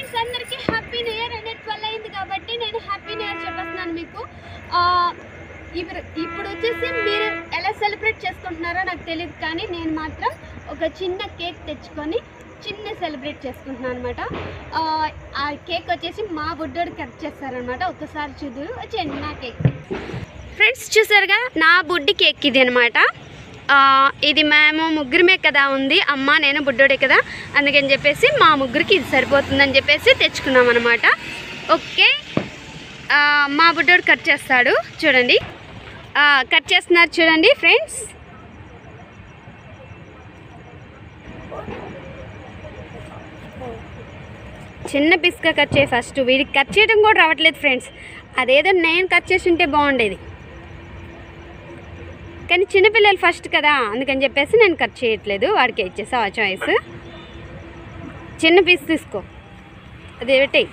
friends అందరికీ happy new year అనేది twelve అయింది కాబట్టి నేను హ్యాపీ న్యూ ఇయర్ చెప్పేస్తున్నాను మీకు ఆ, ఇప్పుడు ఇప్పుడు వచ్చేసి మీరు ఎలా సెలబ్రేట్ చేసుకుంటున్నారో నాకు తెలియదు కానీ నేను మాత్రం ఒక చిన్న కేక్ తెచ్చుకొని చిన్న సెలబ్రేట్ చేసుకుంటున్నాను అనమాట ఆ కేక్ వచ్చేసి మా బుడ్డోడు కట్ చేస్తారనమాట ఒకసారి చూదురు వచ్చేయండి నా కేక్ ఫ్రెండ్స్ చూసారుగా నా బుడ్డి కేక్ ఇది అనమాట ఇది మేము ముగ్గురమే కదా ఉంది అమ్మ నేను బుడ్డోడే కదా అందుకని చెప్పేసి మా ముగ్గురికి ఇది సరిపోతుందని చెప్పేసి తెచ్చుకున్నాం అనమాట ఓకే ఆ, మా బుడ్డోడు కట్ చేస్తాడు చూడండి ఆ, కట్ చేస్తున్నారు చూడండి ఫ్రెండ్స్ చిన్న పిస్గా కట్ చేయి ఫస్ట్ వీడికి కట్ చేయడం కూడా రావట్లేదు ఫ్రెండ్స్ అదేదో నేను కట్ చేసి ఉంటే బాగుండేది కానీ చిన్నపిల్లలు ఫస్ట్ కదా అందుకని చెప్పేసి నేను కట్ చేయట్లేదు వాడికి ఇచ్చేసా ఆ చాయిస్ చిన్న పీస్ తీసుకో అది పెట్టేయి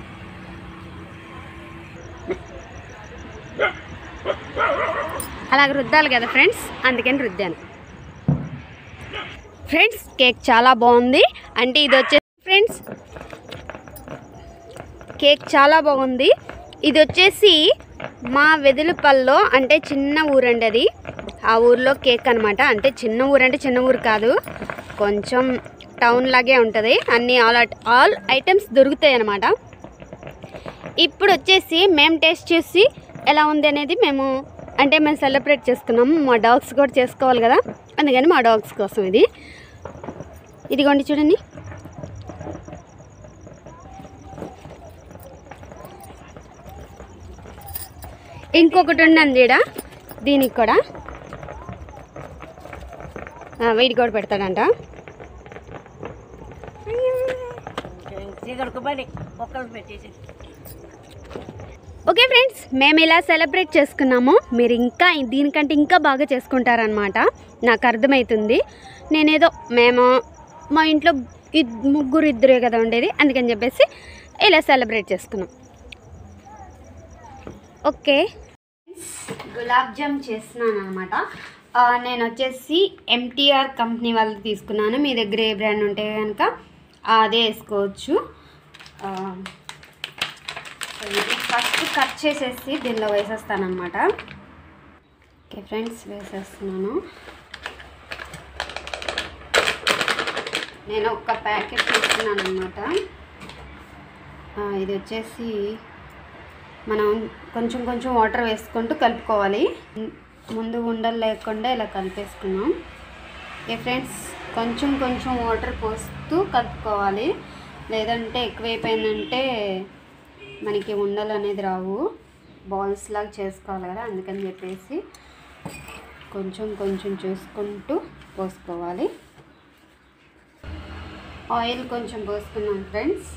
అలాగ రుద్దాలి కదా ఫ్రెండ్స్ అందుకని రుద్దాను ఫ్రెండ్స్ కేక్ చాలా బాగుంది అంటే ఇది వచ్చేసి ఫ్రెండ్స్ కేక్ చాలా బాగుంది ఇది వచ్చేసి మా వెదులుపల్లో అంటే చిన్న ఊరండి అది ఆ ఊర్లో కేక్ అనమాట అంటే చిన్న ఊరు అంటే చిన్న ఊరు కాదు కొంచెం టౌన్ లాగే ఉంటుంది అన్ని ఆల్ ఆల్ ఐటమ్స్ దొరుకుతాయి అనమాట ఇప్పుడు వచ్చేసి మేము టేస్ట్ చేసి ఎలా ఉంది అనేది మేము అంటే మేము సెలబ్రేట్ చేసుకున్నాము మా డాగ్స్ కూడా చేసుకోవాలి కదా అందుకని మా డాగ్స్ కోసం ఇది ఇదిగోండి చూడండి ఇంకొకటి ఉండండి ఈడ దీనికి కూడా ఆ, వీడికి కూడా పెడతాడంట చీకడుకోబడి ఒక్కరు పెట్టేసి ఓకే ఫ్రెండ్స్ మేము ఇలా సెలబ్రేట్ చేసుకున్నాము మీరు ఇంకా దీనికంటే ఇంకా బాగా చేసుకుంటారనమాట నాకు అర్థమవుతుంది నేనేదో మేము మా ఇంట్లో ఇద్ ముగ్గురు ఇద్దరే కదా ఉండేది అందుకని చెప్పేసి ఇలా సెలబ్రేట్ చేసుకున్నాం ఓకే గులాబ్ జామ్ చేస్తున్నాను అనమాట నేను వచ్చేసి ఎంటీఆర్ కంపెనీ వాళ్ళది తీసుకున్నాను మీ దగ్గర ఏ బ్రాండ్ ఉంటే కనుక అదే వేసుకోవచ్చు ఆ, ఇది ఫస్ట్ కట్ చేసేసి దీనిలో వేసేస్తాను అనమాట ఓకే ఫ్రెండ్స్ వేసేస్తున్నాను నేను ఒక ప్యాకెట్ తీసుకున్నాను అనమాట ఇది వచ్చేసి మనం కొంచెం కొంచెం వాటర్ వేసుకుంటూ కలుపుకోవాలి ముందు ఉండలు లేకుండా ఇలా కలిపేసుకున్నాం ఓకే ఫ్రెండ్స్ కొంచెం కొంచెం వాటర్ పోస్తూ కలుపుకోవాలి లేదంటే ఎక్కువైపోయిందంటే మనకి ఉండలు అనేది రావు బాల్స్ లాగా చేసుకోవాలి కదా అందుకని చెప్పేసి కొంచెం కొంచెం చూసుకుంటూ పోసుకోవాలి ఆయిల్ కొంచెం పోసుకున్నాం ఫ్రెండ్స్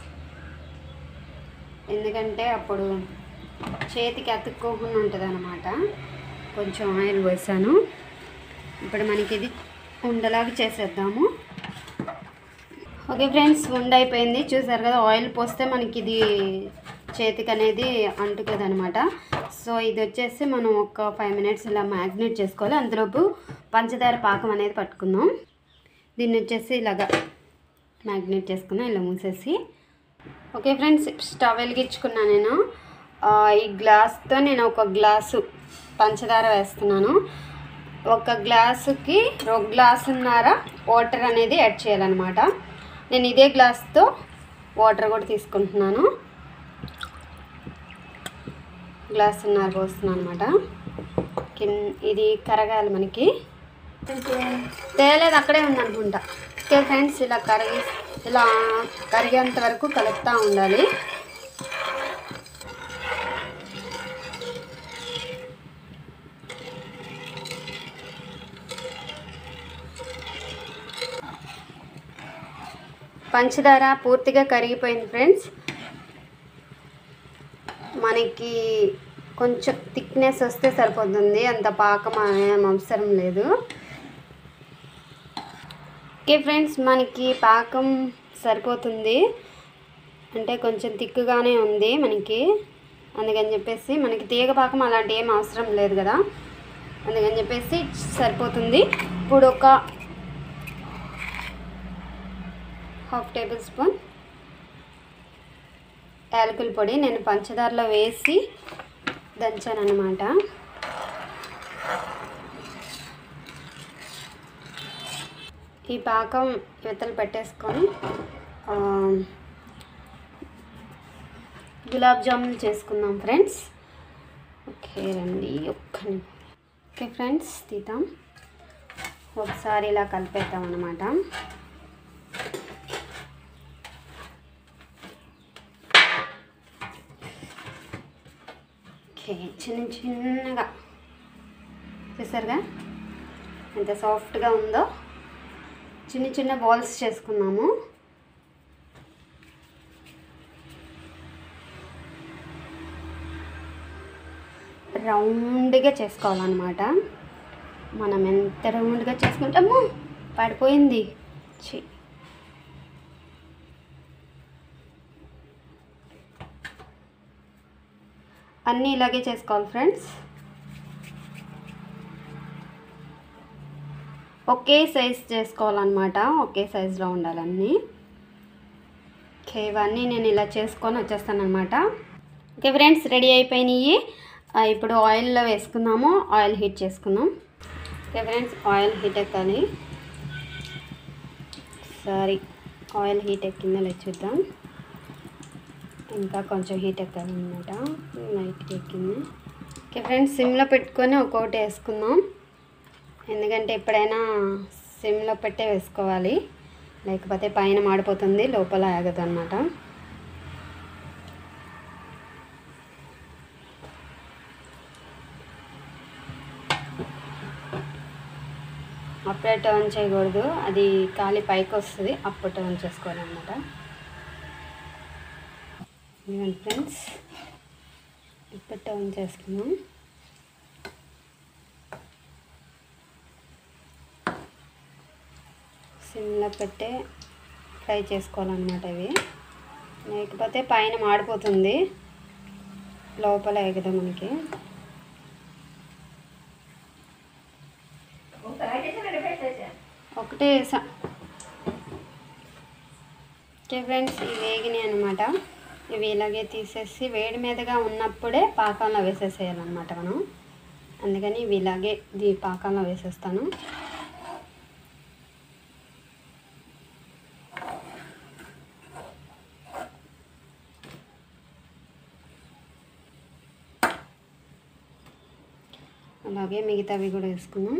ఎందుకంటే అప్పుడు చేతికి అతుక్కోకుండా ఉంటుంది అనమాట కొంచెం ఆయిల్ పోసాను ఇప్పుడు మనకి ఇది ఉండలాగా చేసేద్దాము ఓకే ఫ్రెండ్స్ ఉండ అయిపోయింది చూసారు కదా ఆయిల్ పోస్తే మనకి ఇది చేతికి అనేది అంటుతుంది అనమాట సో ఇది వచ్చేసి మనం ఒక ఫైవ్ మినిట్స్ ఇలా మ్యాగ్నేట్ చేసుకోవాలి అందులోపు పంచదార పాకం అనేది పట్టుకుందాం దీన్ని వచ్చేసి ఇలాగా మ్యాగ్నేట్ చేసుకున్నాం ఇలా మూసేసి ఓకే ఫ్రెండ్స్ స్టవ్ వెలిగించుకున్నా నేను ఆ, ఈ గ్లాస్తో నేను ఒక గ్లాసు పంచదార వేస్తున్నాను ఒక గ్లాసుకి ఒక గ్లాసున్నర వాటర్ అనేది యాడ్ చేయాలన్నమాట నేను ఇదే గ్లాస్తో వాటర్ కూడా తీసుకుంటున్నాను గ్లాసున్నర పోస్తున్నాను అనమాట కిన్ ఇది కరగాలి మనకి తేలేదు అక్కడే ఉందనుకుంటా ఓకే ఫ్రెండ్స్ ఇలా కరిగి ఇలా కరిగేంత వరకు కలుపుతూ ఉండాలి పంచదార పూర్తిగా కరిగిపోయింది ఫ్రెండ్స్ మనకి కొంచెం థిక్నెస్ వస్తే సరిపోతుంది అంత పాకం ఏం అవసరం లేదు ఓకే ఫ్రెండ్స్ మనకి పాకం సరిపోతుంది అంటే కొంచెం తిక్కుగానే ఉంది మనకి అందుకని చెప్పేసి మనకి తీగ పాకం అలాంటి ఏం అవసరం లేదు కదా అందుకని చెప్పేసి సరిపోతుంది ఇప్పుడు ఒక హాఫ్ టేబుల్ స్పూన్ యాలకుల పొడి నేను పంచదారలో వేసి దంచాను అనమాట ఈ పాకం ఇవతలు పెట్టేసుకొని ఆ, గులాబ్ జామున్ చేసుకుందాం ఫ్రెండ్స్ ఓకే రండి ఒక్క ని- ఓకే ఫ్రెండ్స్ తీద్దాం ఒకసారి ఇలా కలిపేద్దాం అనమాట ఓకే చిన్న చిన్నగా చూసారుగా ఎంత సాఫ్ట్గా ఉందో చిన్న చిన్న బాల్స్ చేసుకున్నాము రౌండ్గా చేసుకోవాలన్నమాట మనం ఎంత రౌండ్గా చేసుకుంటామో పడిపోయింది ఛీ అన్నీ ఇలాగే చేసుకోవాలి ఫ్రెండ్స్ ఒకే సైజ్ చేసుకోవాలన్నమాట ఒకే సైజులో ఉండాలన్నీ ఓకే ఇవన్నీ నేను ఇలా చేసుకొని వచ్చేస్తాను అనమాట ఓకే ఫ్రెండ్స్ రెడీ అయిపోయినాయి ఆ, ఇప్పుడు ఆయిల్లో వేసుకుందాము ఆయిల్ హీట్ చేసుకుందాం ఓకే ఫ్రెండ్స్ ఆయిల్ హీట్ ఎక్కాలి సారీ ఆయిల్ హీట్ ఎక్కిందో లేదు చూద్దాం ఇంకా కొంచెం హీట్ ఎక్కాలన్నమాట లైట్గా ఎక్కింది ఓకే ఫ్రెండ్స్ సిమ్లో పెట్టుకొని ఒక్కొక్కటి వేసుకుందాం ఎందుకంటే ఎప్పుడైనా సిమ్లో పెట్టే వేసుకోవాలి లేకపోతే పైన మాడిపోతుంది లోపల ఆగదు అనమాట అప్పుడే టర్న్ చేయకూడదు అది కాలి పైకి వస్తుంది అప్పుడు టర్న్ చేసుకోవాలన్నమాట ఇదిగోండి ఫ్రెండ్స్ ఇప్పుడు టర్న్ చేసుకుందాం సిమ్లో పెట్టే ఫ్రై చేసుకోవాలన్నమాట ఇవి లేకపోతే పైన మాడిపోతుంది లోపల ఎగదా మనకి ఒకటే వేసా ఓకే ఫ్రెండ్స్ ఇవి వేగినాయి అనమాట ఇవి ఇలాగే తీసేసి వేడి మీదగా ఉన్నప్పుడే పాకంలో వేసేసేయాలన్నమాట మనం అందుకని ఇవి ఇలాగే దీ పాకంలో వేసేస్తాను అలాగే మిగతావి కూడా వేసుకుందాం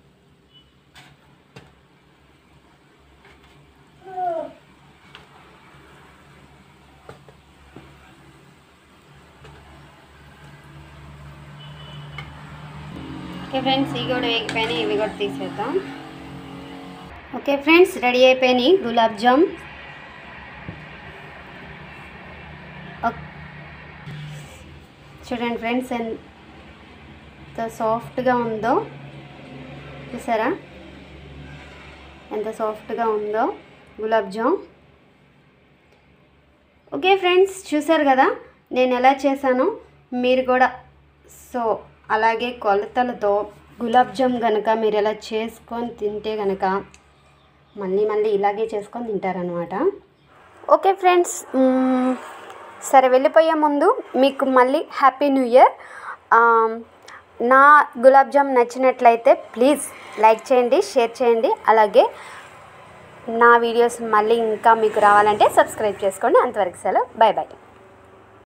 ఓకే ఫ్రెండ్స్ ఇవి కూడా వేగిపోయినాయి ఇవి కూడా తీసేద్దాం ఓకే ఫ్రెండ్స్ రెడీ అయిపోయినాయి గులాబ్ జామ్ ఓక్- చూడండి ఫ్రెండ్స్ ఎంత సాఫ్ట్గా ఉందో చూసారా ఎంత సాఫ్ట్గా ఉందో గులాబ్ జామ్ ఓకే ఫ్రెండ్స్ చూసారు కదా నేను ఎలా చేశానో మీరు కూడా సో అలాగే కొలతలతో గులాబ్ జామ్ కనుక మీరు ఎలా చేసుకొని తింటే కనుక మళ్ళీ మళ్ళీ ఇలాగే చేసుకొని తింటారనమాట ఓకే ఫ్రెండ్స్ మ్మ్, సరే వెళ్ళిపోయే ముందు మీకు మళ్ళీ హ్యాపీ న్యూ ఇయర్ నా గులాబ్ జామ్ నచ్చినట్లయితే ప్లీజ్ లైక్ చేయండి షేర్ చేయండి అలాగే నా వీడియోస్ మళ్ళీ ఇంకా మీకు రావాలంటే సబ్స్క్రైబ్ చేసుకోండి అంతవరకు సెలవు బాయ్ బాయ్